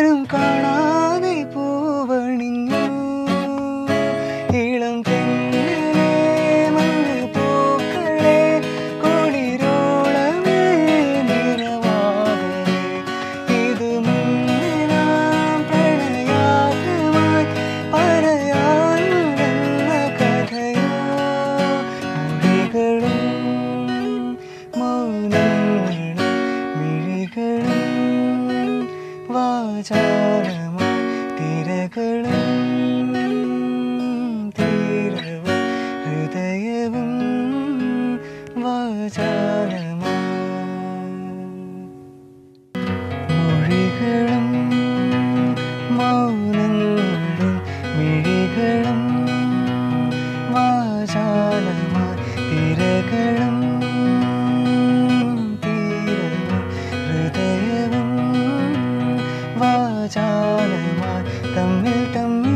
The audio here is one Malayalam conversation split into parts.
ആരും കാണാതെ പൂവണിഞ്ഞു ഇളം തെന്നലെ മഞ്ഞ പൂക്കളെ കുളിരോളമേ നിറവാകെ ഇത് മുന്നിലാം പ്രണയാത്രമായി പറയാനുണ്ടെന്ന കഥയോ മൊഴികളും മൗനങ്ങളും മിഴികളും വാചാലമായി തിരകളും തീരവും ഹൃദയവും വാചാലമായി മൊഴികളും മൗനങ്ങളും മിഴികളും വാചാലമായി തിരകളും തീരവും ഹൃദയവും വാചാലമായി തമ്മിൽ തമ്മിൽ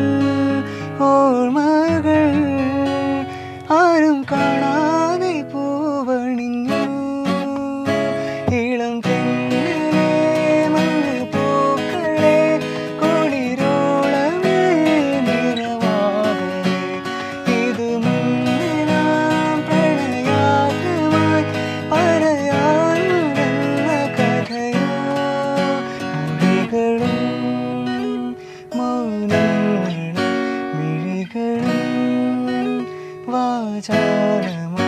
ഓർമ്മകൾ ആരും കാണാതെ പൂവണിഞ്ഞു ഇളം തെന്നലെ മഞ്ഞ പൂക്കളെ കുളിരോളമേ നിറവാകെ ഇത് മുന്നിലാം പ്രണയാത്രമായി പറയാനുണ്ടെന്ന കഥയോ മൊഴികളും മൗനങ്ങളും മിഴികളും വാചാലമായി